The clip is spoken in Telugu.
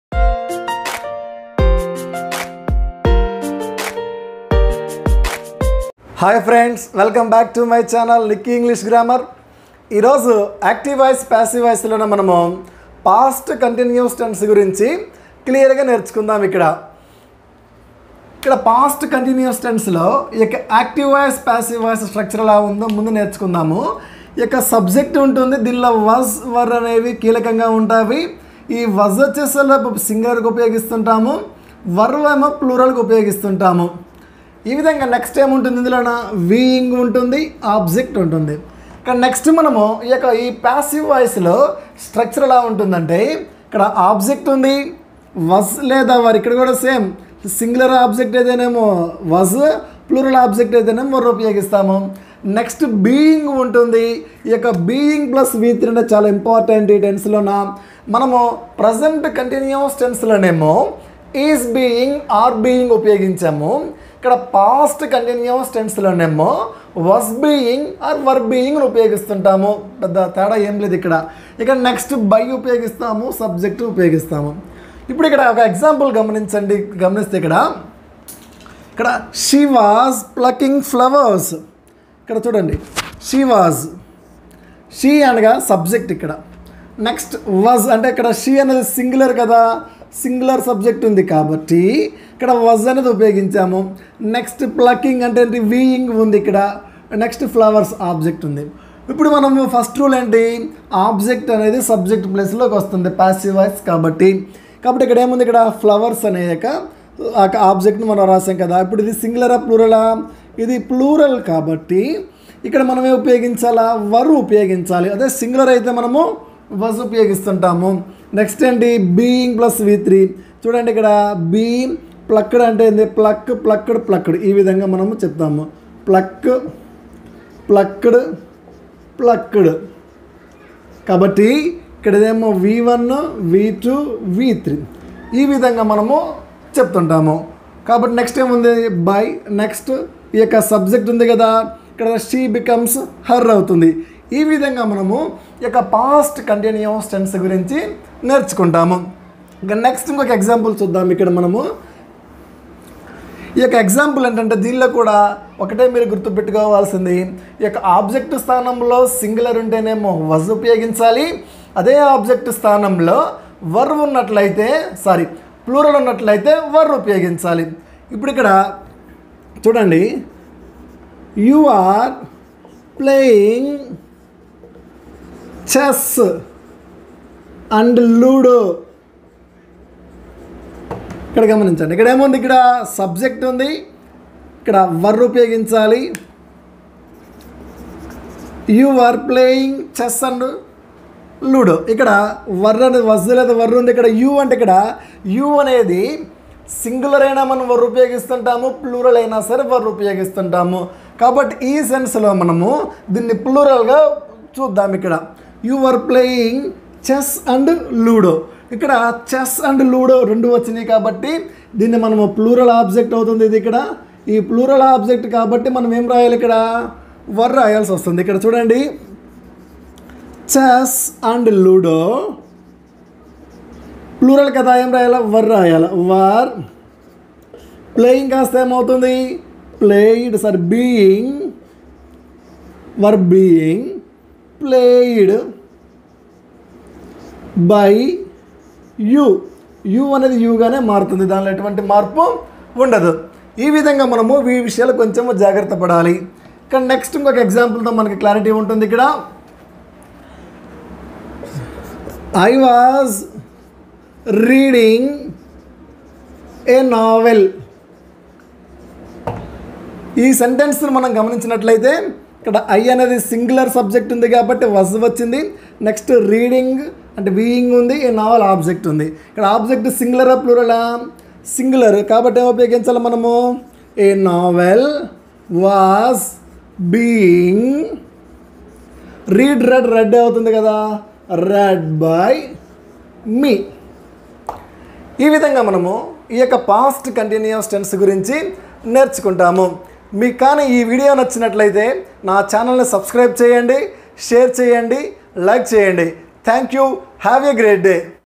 hi friends welcome back to my channel Nikki English grammar ఈరోజు యాక్టివ్ వాయిస్ ప్యాసివ్ వాయిస్లోనే మనము పాస్ట్ కంటిన్యూస్ టెన్స్ గురించి క్లియర్గా నేర్చుకుందాం ఇక్కడ ఇక్కడ పాస్ట్ కంటిన్యూస్ టెన్స్లో ఈ యొక్క active voice passive voice structure ఎలా ఉందో ముందు నేర్చుకుందాము ఈ యొక్క సబ్జెక్ట్ ఉంటుంది దీనిలో వజ్ వర్ అనేవి కీలకంగా ఉంటాయి ఈ వజ్ వచ్చేసరికి సింగర్కి ఉపయోగిస్తుంటాము వర్ ఏమో ప్లూరల్కి ఉపయోగిస్తుంటాము ఈ విధంగా నెక్స్ట్ ఏముంటుంది ఇందులోన వీయింగ్ ఉంటుంది ఆబ్జెక్ట్ ఉంటుంది ఇక్కడ నెక్స్ట్ మనము ఈ యొక్క ఈ ప్యాసివ్ వాయిస్లో స్ట్రక్చర్ ఎలా ఉంటుందంటే ఇక్కడ ఆబ్జెక్ట్ ఉంది వజ్ లేదా వారు ఇక్కడ కూడా సేమ్ సింగులర్ ఆబ్జెక్ట్ ఏదైనామో వజ్ ప్లూరల్ ఆబ్జెక్ట్ అయితేనేమో వర్ ఉపయోగిస్తాము నెక్స్ట్ బీయింగ్ ఉంటుంది ఈ యొక్క బీయింగ్ ప్లస్ వీ త్రీ అంటే చాలా ఇంపార్టెంట్ ఈ టెన్స్లోన మనము ప్రజెంట్ కంటిన్యూస్ టెన్స్లోనేమో ఈజ్ బీయింగ్ ఆర్ బీయింగ్ ఉపయోగించాము ఇక్కడ పాస్ట్ కంటిన్యూస్ టెన్స్లోనేమో was being or were being ఉపయోగిస్తుంటాము పెద్ద తేడా ఏం లేదు ఇక్కడ ఇక్కడ నెక్స్ట్ బై ఉపయోగిస్తాము సబ్జెక్ట్ ఉపయోగిస్తాము ఇప్పుడు ఇక్కడ ఒక ఎగ్జాంపుల్ గమనించండి గమనిస్తే ఇక్కడ ఇక్కడ షీ వాజ్ ప్లకింగ్ ఫ్లవర్స్ ఇక్కడ చూడండి షీ వాజ్ షీ అనగా సబ్జెక్ట్ ఇక్కడ నెక్స్ట్ వాజ్ అంటే ఇక్కడ షీ అనేది సింగులర్ కదా సింగులర్ సబ్జెక్ట్ ఉంది కాబట్టి ఇక్కడ వజ్ అనేది ఉపయోగించాము నెక్స్ట్ ప్లకింగ్ అంటే ఏంటి వీయింగ్ ఉంది ఇక్కడ నెక్స్ట్ ఫ్లవర్స్ ఆబ్జెక్ట్ ఉంది ఇప్పుడు మనము ఫస్ట్ రూల్ ఏంటి ఆబ్జెక్ట్ అనేది సబ్జెక్ట్ ప్లేస్లోకి వస్తుంది పాసివ్ వాయిస్ కాబట్టి కాబట్టి ఇక్కడ ఏముంది ఇక్కడ ఫ్లవర్స్ అనే యొక్క ఆబ్జెక్ట్ని మనం రాసాం కదా ఇప్పుడు ఇది సింగులరా ప్లూరలా ఇది ప్లూరల్ కాబట్టి ఇక్కడ మనమే ఉపయోగించాలా వర్ ఉపయోగించాలి అదే సింగులర్ అయితే మనము వజ్ ఉపయోగిస్తుంటాము నెక్స్ట్ ఏంటి బీయింగ్ ప్లస్ వి త్రీ చూడండి ఇక్కడ బీ ప్లక్డ్ అంటే ఏంటి ప్లక్ ప్లక్డ్ ప్లక్డ్ ఈ విధంగా మనము చెప్తాము ప్లక్ ప్లక్డ్ ప్లక్డ్ కాబట్టి ఇక్కడ ఇదేమో V one V two V three ఈ విధంగా మనము చెప్తుంటాము కాబట్టి నెక్స్ట్ ఏముంది బై నెక్స్ట్ ఈ యొక్క సబ్జెక్ట్ ఉంది కదా ఇక్కడ షీ బికమ్స్ హర్ అవుతుంది ఈ విధంగా మనము ఈ యొక్క పాస్ట్ కంటిన్యూస్ టెన్స్ గురించి నేర్చుకుంటాము ఇంకా నెక్స్ట్ ఇంకొక ఎగ్జాంపుల్ చూద్దాం ఇక్కడ మనము ఈ యొక్క ఎగ్జాంపుల్ ఏంటంటే దీనిలో కూడా ఒకటే మీరు గుర్తుపెట్టుకోవాల్సింది ఈ యొక్క ఆబ్జెక్ట్ స్థానంలో సింగులర్ ఉంటేనేమో వజ్ ఉపయోగించాలి అదే ఆబ్జెక్ట్ స్థానంలో వర్ ఉన్నట్లయితే సారీ ప్లూరల్ ఉన్నట్లయితే వర్ ఉపయోగించాలి ఇప్పుడు ఇక్కడ చూడండి you are playing chess and ludo ఇక్కడ గమనించండి ఇక్కడ ఏముంది ఇక్కడ సబ్జెక్ట్ ఉంది ఇక్కడ వర్ ఉపయోగించాలి you are playing chess and ludo ఇక్కడ వర్ అనేది వజ్ లేదా వర్ ఉంది ఇక్కడ యు అంటే ఇక్కడ యు అనేది సింగులర్ అయినా మనం వర్ ఉపయోగిస్తుంటాము ప్లూరల్ అయినా సరే వర్ ఉపయోగిస్తుంటాము కాబట్టి ఈ సెన్స్లో మనము దీన్ని ప్లూరల్గా చూద్దాం ఇక్కడ you are playing chess and ludo ఇక్కడ చెస్ అండ్ లూడో రెండు వచ్చినాయి కాబట్టి దీన్ని మనము ప్లూరల్ ఆబ్జెక్ట్ అవుతుంది ఇది ఇక్కడ ఈ ప్లూరల్ ఆబ్జెక్ట్ కాబట్టి మనం ఏం రాయాలి ఇక్కడ వర్ రాయాల్సి వస్తుంది ఇక్కడ చూడండి చెస్ అండ్ లూడో ప్లూరల్ కదా ఏం రాయాలా వర్ రాయాలి వర్ ప్లేయింగ్ కాస్త ఏమవుతుంది played sir being were being played by you you అనేది యుగానే మారుతుంది దానిలో ఎటువంటి మార్పు ఉండదు ఈ విధంగా మనము ఈ విషయాలు కొంచెం జాగ్రత్త పడాలి ఇక్కడ నెక్స్ట్ ఇంకొక ఎగ్జాంపుల్తో మనకి క్లారిటీ ఉంటుంది ఇక్కడ I was reading a novel ఈ సెంటెన్స్ని మనం గమనించినట్లయితే ఇక్కడ ఐ అనేది సింగులర్ సబ్జెక్ట్ ఉంది కాబట్టి వజ్ వచ్చింది నెక్స్ట్ రీడింగ్ అంటే బీయింగ్ ఉంది ఈ నావల్ ఆబ్జెక్ట్ ఉంది ఇక్కడ ఆబ్జెక్ట్ సింగులరా ప్లూరలా సింగులర్ కాబట్టి ఏం ఉపయోగించాలి మనము a novel was being read read read అవుతుంది కదా రెడ్ బై మీ ఈ విధంగా మనము ఈ యొక్క పాస్ట్ కంటిన్యూస్ టెన్స్ గురించి నేర్చుకుంటాము మీకు కానీ ఈ వీడియో నచ్చినట్లయితే నా ఛానల్ని సబ్స్క్రైబ్ చేయండి షేర్ చేయండి లైక్ చేయండి thank you have a great day